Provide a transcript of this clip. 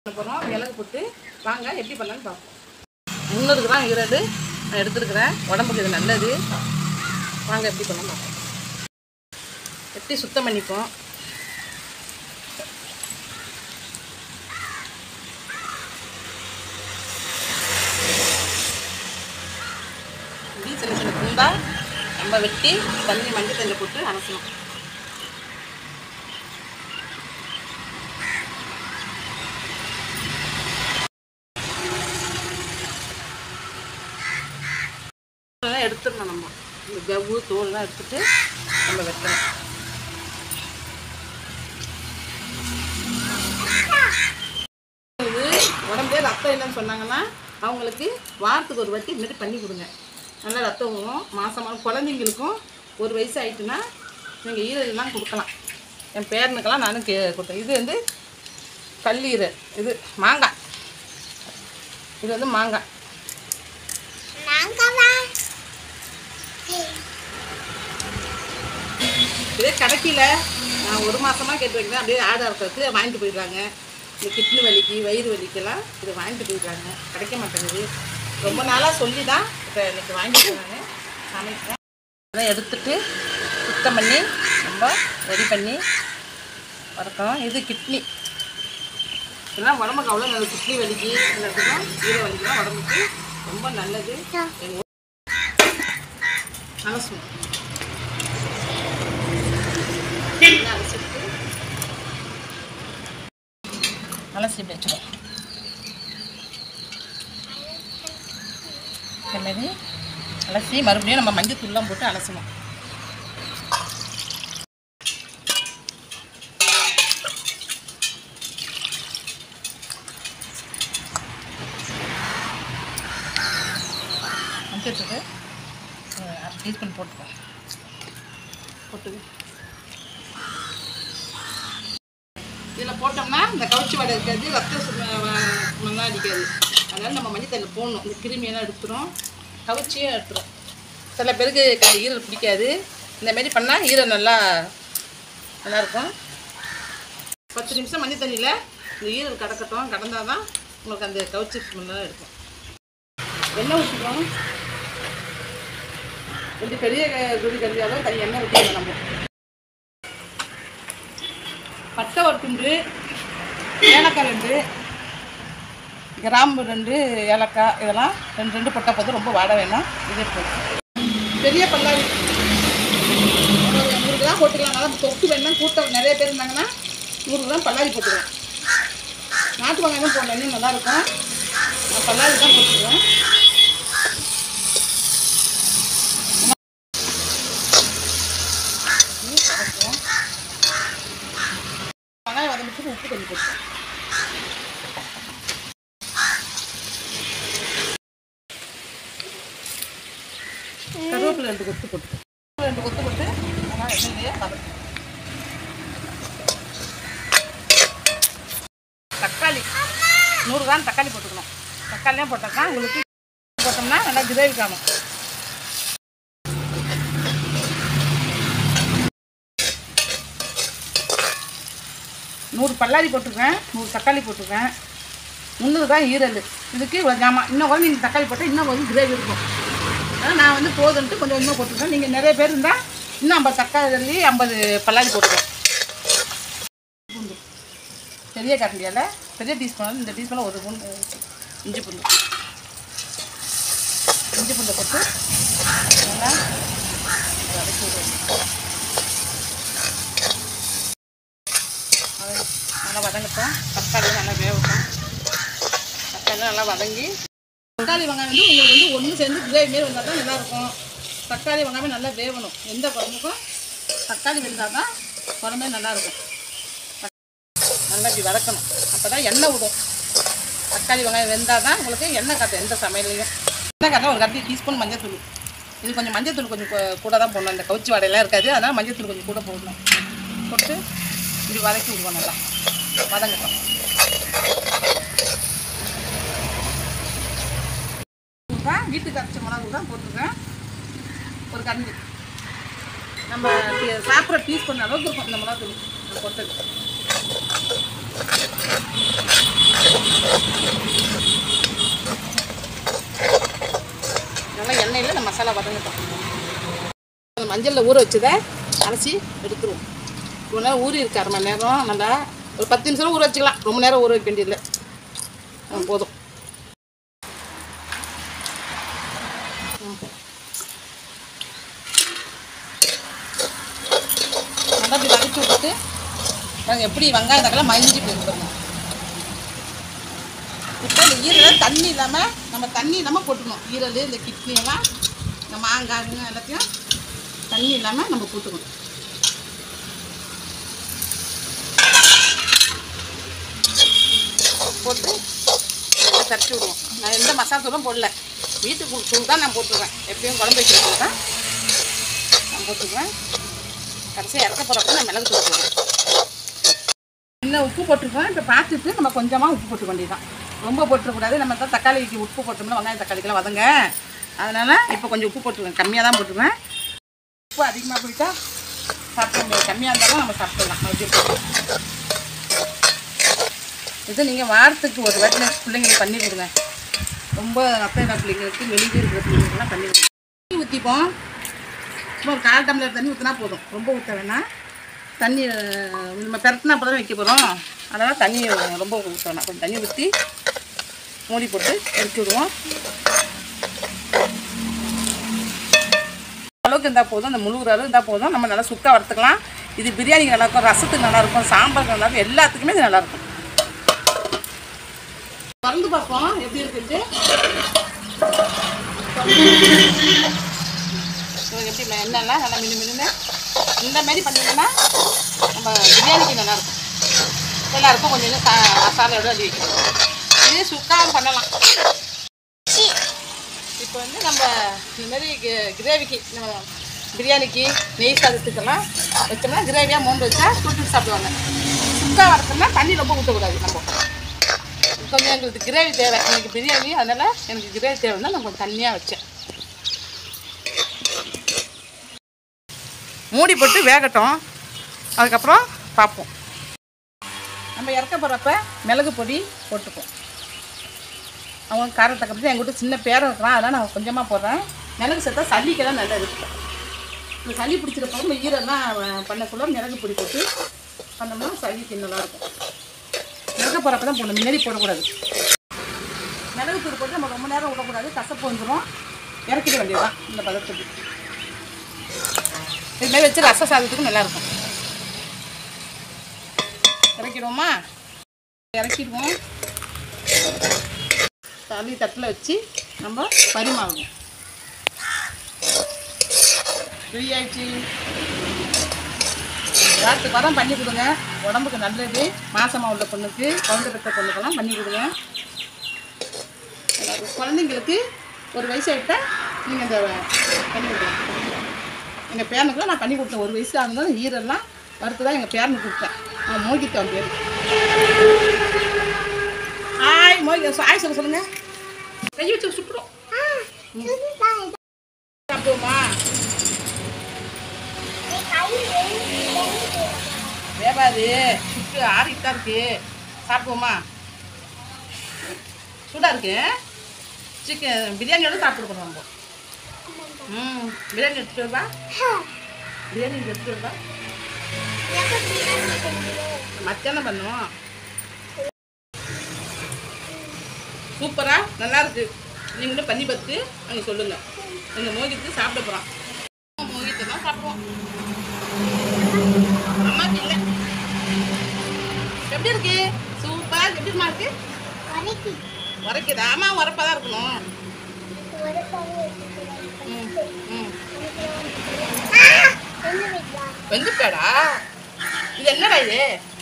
பண்ண போகிறோம் மிளகு போட்டு வாங்க எப்படி பண்ணலான்னு பார்ப்போம் முந்நூறு கிராம் ஈரல் நான் எடுத்துருக்கிறேன் உடம்புக்கு இது நல்லது வாங்க எப்படி பண்ணலாம் பார்ப்போம் வெட்டி சுத்தம் பண்ணிப்போம் இப்படி சின்ன சின்ன துண்டா நம்ம வெட்டி தண்ணி மஞ்சள் தண்ணி போட்டு அரைக்கணும் இதெல்லாம் எடுத்துடணும் நம்ம இந்த ஜவ்வு தோல்லாம் எடுத்துட்டு நம்ம வெட்டணும் இது உடம்பே ரத்தம் இல்லைன்னு சொன்னாங்கன்னா அவங்களுக்கு வாரத்துக்கு ஒரு வாட்டி இது மாதிரி பண்ணி கொடுங்க நல்லா ரத்தம் வரும் மாசமாக குழந்தைங்களுக்கும் ஒரு வயசு ஆயிட்டுன்னா நீங்கள் ஈரல்லாம் கொடுக்கலாம் என் பேரனுக்கெல்லாம் நானும் கே கொடுத்தேன் இது வந்து கல்லீரல் இது மாங்காய் இது வந்து மாங்காய் இதே கிடைக்கல நான் ஒரு மாசமா கேட்டு வைக்கிறேன் அப்படியே ஆடாக இருக்கிறதுக்கு வாங்கிட்டு போயிடுறாங்க இந்த கிட்னி வலிக்கு வயிறு வலிக்கெல்லாம் இதை வாங்கிட்டு போயிடுறாங்க கிடைக்க மாட்டேங்குது ரொம்ப நாளாக சொல்லி தான் இப்போ இன்னைக்கு வாங்கிட்டு நான் சமைக்கிறேன் அதெல்லாம் எடுத்துட்டு சுத்தம் பண்ணி ரொம்ப ரெடி பண்ணி வறுக்கணும் இது கிட்னி இதெல்லாம் உடம்புக்கு அவ்வளோ நல்லது கிட்னி வலிக்கு எல்லாத்துக்கும் ஈர வலிக்குலாம் உடம்புக்கு ரொம்ப நல்லது எங்கள் அலசணும் நல்லா அலசிட்டு அலசி இப்படி வச்சுக்கணும் இந்தமாரி அலசி மறுபடியும் நம்ம மஞ்சள் தூள்லாம் போட்டு அலசணும் மஞ்சள் தூள் அரை டீஸ்பூன் போட்டுக்கோ போட்டு இதில் போட்டோம்னா இந்த கவுச்சி வடை இருக்காது ரத்தம் நல்லா அடிக்காது அதனால் நம்ம மஞ்சத்தண்ணில் போடணும் இந்த கிருமியெல்லாம் எடுத்துரும் கவுச்சியும் எடுத்துரும் சில பேருக்கு க- ஈரல் பிடிக்காது இந்த மாதிரி பண்ணால் ஈரல் நல்லா நல்லாயிருக்கும் பத்து நிமிஷம் மஞ்சள் தண்ணியில் இந்த ஈரல் கடக்கட்டும் கடந்தால் தான் உங்களுக்கு அந்த கவுச்சி ஸ்மெல்லாம் எடுக்கும் எண்ணெய் ஊற்றிக்கிறோம் ரெண்டு பெரிய க- குடி கல்வியாலும் தனி எண்ணெய் ஊற்றிக்கணும் நம்ம பட்டை ஒரு துண்டு ஏலக்காய் ரெண்டு கிராம்பு ரெண்டு ஏலக்காய் இதெல்லாம் ரெண்டு ரெண்டு போட்டால் போதும் ரொம்ப வாட வேணாம் இதே போதும் பெரிய பல்லாரி ஒரு நூறு கிராம் போட்டுக்கலாம் நல்லா தொக்கு வேணும்னா கூட்டம் நிறைய பேர் இருந்தாங்கன்னா நூறு கிராம் பல்லாரி போட்டுக்கலாம் நாட்டு வெங்காயம் போடணும் இன்னும் நல்லாயிருக்கும் நான் பல்லாரி தான் போட்டுக்குவேன் இது வதக்குவோம். வெங்காயம் வதங்கிட்டு உப்பு கொஞ்சம் போட்டுக்கலாம் கருவேப்பிலை ரெண்டு கொத்து போட்டு ரெண்டு கொத்து போட்டு நல்லா எண்ணெயிலேயே வதக்கணும் தக்காளி நூறு கிராம் தக்காளி போட்டுக்கணும் தக்காளியும் போட்டால் தான் உங்களுக்கு போட்டோம்னா நல்லா கிரேவி காணும் நூறு பல்லாரி போட்டிருக்கேன் நூறு தக்காளி போட்டிருக்கேன் முந்நூறு தான் ஈரல் இதுக்கு இவ்வளோ ஜாமான் இன்னும் கொஞ்சம் நீங்கள் தக்காளி போட்டால் இன்னும் கொஞ்சம் கிரேவி இருக்கும் ஆனால் நான் வந்து போதுன்ட்டு கொஞ்சம் இன்னும் போட்டிருக்கேன் நீங்கள் நிறைய பேர் இருந்தால் இன்னும் ஐம்பது தக்காளி ஐம்பது பல்லாரி போட்டுருக்கேன் பூண்டு பெரிய கரண்டியால் பெரிய டீஸ்பூன் இந்த டீஸ்பூனில் ஒரு பூண்டு இஞ்சி பூண்டு இஞ்சி பூண்டை போட்டு நல்லா வதக்கி விடுவோம் வதங்கி- நல்லா வதங்கட்டும் தக்காளி நல்லா வேகட்டும் தக்காளி நல்லா வதங்கி தக்காளி வெங்காயம் வந்து உங்களுக்கு வந்து ஒன்று சேர்ந்து கிரேவி மாரி வந்தால் தான் நல்லாயிருக்கும் தக்காளி வெங்காயம் நல்லா வேகணும் எந்த குழம்புக்கும் தக்காளி வெந்தால் தான் குழம்பே நல்லாயிருக்கும் நல்லா இப்படி வதக்கணும் அப்போ தான் எண்ணெய் விடும் தக்காளி வெங்காயம் வெந்தால் தான் உங்களுக்கு எண்ணெய் காட்டும் எந்த சமையல்லையும் எண்ணெய் காட்டும் ஒரு கரண்டி டீஸ்பூன் மஞ்சள் தூள் இது கொஞ்சம் மஞ்சள் தூள் கொஞ்சம் கூ- கூட தான் போடணும் இந்த கவுச்சி வடையெல்லாம் இருக்காது அதனால் மஞ்சள் தூள் கொஞ்சம் கூட போடணும் போட்டு இப்படி வதக்கி விடுவோம் நல்லா வதங்கட்டும் தான் வீட்டுக்கு அரைச்ச மிளகு தான் போட்டிருக்கேன் ஒரு கரண்டி நம்ம டி- சாப்பிட்ற பீஸ் பண்ண அளவுக்கு இருக்கும் இந்த மிளகு தூள் நான் போட்டது நல்லா எண்ணெயில் இந்த மசாலா வதங்கட்டும் அந்த மஞ்சளில் ஊற வச்சதை அரைச்சி எடுத்துருவோம் ரொம்ப நேரம் ஊறி இருக்கு அரை மணி நேரம் நல்லா ஒரு பத்து நிமிஷம் ஊற வச்சுக்கலாம் ரொம்ப நேரம் ஊற வைக்க வேண்டியதில்லை ஆ, போதும் ம். நல்லா இப்படி வதக்கி விட்டுட்டு நாங்கள் எப்படி வெங்காயம் தக்கலாம் மறிஞ்சு போயிருக்கோம் இப்போ இந்த ஈரலை தண்ணி இல்லாமல் நம்ம தண்ணி இல்லாமல் போட்டுக்கணும் ஈரல் இந்த கிட்னி எல்லாம் இந்த மாங்காய்ங்க எல்லாத்தையும் தண்ணி இல்லாமல் நம்ம போட்டுக்கணும் போட்டு நல்லா தட்டி விடுவோம் நான் எந்த மசாலா தூளும் போடல வீட்டுக்கு தூள் தான் நான் போட்டுருவேன் எப்பயும் குழம்பு வைக்கிறது தான் நான் போட்டுக்குவேன் கடைசியாக இறக்க போகிறப்ப நான் மிளகு தூள் போடுவேன் இன்னும் உப்பு போட்டிருக்கோம் இப்போ பார்த்துட்டு நம்ம கொஞ்சமாக உப்பு போட்டுக்க வேண்டியதுதான் ரொம்ப போட்டுறக்கூடாது நம்ம தான் தக்காளிக்கு உப்பு போட்டோம்னா வெங்காயம் தக்காளிக்கெல்லாம் வதங்க அதனால் இப்போ கொஞ்சம் உப்பு போட்டுருவேன் கம்மியாக தான் போட்டுருவேன் உப்பு அதிகமாக போயிட்டா சாப்பிட முடியாது கம்மியாக இருந்தாலும் நம்ம சாப்பிடலாம் மறுபடியும் இது நீங்கள் வாரத்துக்கு ஒரு வாட்டி பிள்ளைங்களுக்கு பண்ணி கொடுங்க ரொம்ப அத்தை பிள்ளைங்களுக்கு வெளியே இருக்கிற பிள்ளைங்களுக்குலாம் பண்ணி கொடுங்க தண்ணி ஊற்றிப்போம் சும்மா ஒரு கால் டம்ளர் தண்ணி ஊற்றினா போதும் ரொம்ப ஊற்ற வேணாம் தண்ணி அஹ், நம்ம பெரட்டினா அப்போ தான் வைக்க போகிறோம் அதனால் தண்ணி ரொம்ப ஊற்ற வேணாம் கொஞ்சம் தண்ணி ஊற்றி மூடி போட்டு எடுத்து விடுவோம் அளவுக்கு இருந்தால் போதும் அந்த முழுகிற அளவு இருந்தால் போதும் நம்ம நல்லா சுக்காக வறுத்துக்கலாம் இது பிரியாணிக்கு நல்லாயிருக்கும் ரசத்துக்கு நல்லாயிருக்கும் சாம்பாருக்கு நல்லாயிருக்கும் எல்லாத்துக்குமே இது நல்லாயிருக்கும் திறந்து பார்ப்போம் எப்படி இருக்குன்ட்டு ஸோ எப்படி ம- என்னெல்லாம் நல்லா மினு மினுன்னு இந்த மாதிரி பண்ணிங்கன்னா நம்ம பிரியாணிக்கு நல்லாயிருக்கும் எல்லாருக்கும் கொஞ்சம் கொஞ்சம் சா- மசாலாவோட அடி வைக்கணும் இது சுக்காவும் பண்ணலாம் இப்போ வந்து நம்ம இந்த மாதிரி கிரேவிக்கு நம்ம பிரியாணிக்கு நெய் சாதத்துக்கெல்லாம் வச்சோம்னா கிரேவியாக மோண்டு வச்சா சுட்டு சாப்பிடுவாங்க சுக்கா வறுத்தோம்னா தண்ணி ரொம்ப ஊற்றக்கூடாது நம்ம கொஞ்சம் எங்களுக்கு கிரேவி தேவை எனக்கு பிரியாணி அதனால் எனக்கு கிரேவி தேவைன்னா நான் கொஞ்சம் தண்ணியாக வச்சேன் மூடி போட்டு வேகட்டும் அதுக்கப்புறம் பார்ப்போம் நம்ம இறக்க போகிறப்ப மிளகு பொடி போட்டுப்போம் அவங்க காரத்தை கப்பி என்கிட்ட சின்ன பேரம் இருக்கிறான் அதெல்லாம் நான் கொஞ்சமாக போடுறேன் மிளகு சேர்த்தா சளிக்கெல்லாம் நல்லா இருக்கு இந்த சளி பிடிச்சிருப்போம் நம்ம ஈரெல்லாம் பண்ணக்குள்ள மிளகு பொடி போட்டு பண்ணோம்னா சளிக்கு நல்லாயிருக்கும் இறக்க போகிறப்ப தான் போடணும் முன்னாடி போடக்கூடாது மிளகு தூள் போட்டு நம்ம ரொம்ப நேரம் விடக்கூடாது கசப்பு வந்துடும் இறக்கிட வேண்டியதுதான் இந்த பதத்துக்கு இது மாதிரி வச்சு ரச சாதத்துக்கு நல்லாயிருக்கும் இறக்கிடுவோமா இறக்கிடுவோம் தண்ணி தட்டில் வச்சு நம்ம பரிமாறணும் ரெடி ஆயிடுச்சு வாரத்துக்கு வாரம் பண்ணி கொடுங்க உடம்புக்கு நல்லது மாசமாக உள்ள பொண்ணுக்கு குழந்தை பெற்ற பொண்ணுக்கெல்லாம் பண்ணி கொடுங்க எல்லாருக்கும் குழந்தைங்களுக்கு ஒரு வயசு ஆகிட்டா நீங்கள் இந்த பண்ணி கொடுங்க எங்கள் பேரனுக்குலாம் நான் பண்ணி கொடுத்தேன் ஒரு வயசு ஆகும்போது ஈரெல்லாம் வறுத்து தான் எங்கள் பேரனுக்கு கொடுத்தேன் அவன் மோகித்தான் பேர் ஹாய் மோகி ஹாய் சொல்ல சொல்லுங்க கை வச்சு சுட்டுரும் சாப்பிடுவோமா வேகாது சுட்டு ஆறிட்டு தான் இருக்கு சாப்பிடுவோமா சூடாக இருக்கு சிக்கன் பிரியாணியோட சாப்பிட்டு நம்ம ம் பிரியாணி எடுத்துட்டு வருவா பிரியாணி எடுத்துட்டு வருவா மத்தியானம் பண்ணுவோம் சூப்பரா நல்லா இருக்கு நீங்களும் பண்ணி பார்த்து அவங்க சொல்லுங்க எங்க மோகித்து சாப்பிட போறோம் மோகித்து தான் சாப்பிடுவோம் அம்மாக்கு இல்லை எப்படி இருக்கு சூப்பரா இருக்கு எப்படிமா இருக்கு உரைக்குது ஆமா உரப்பா தான் இருக்கணும் ம் ம் வெந்துட்டாடா இது என்னடா இது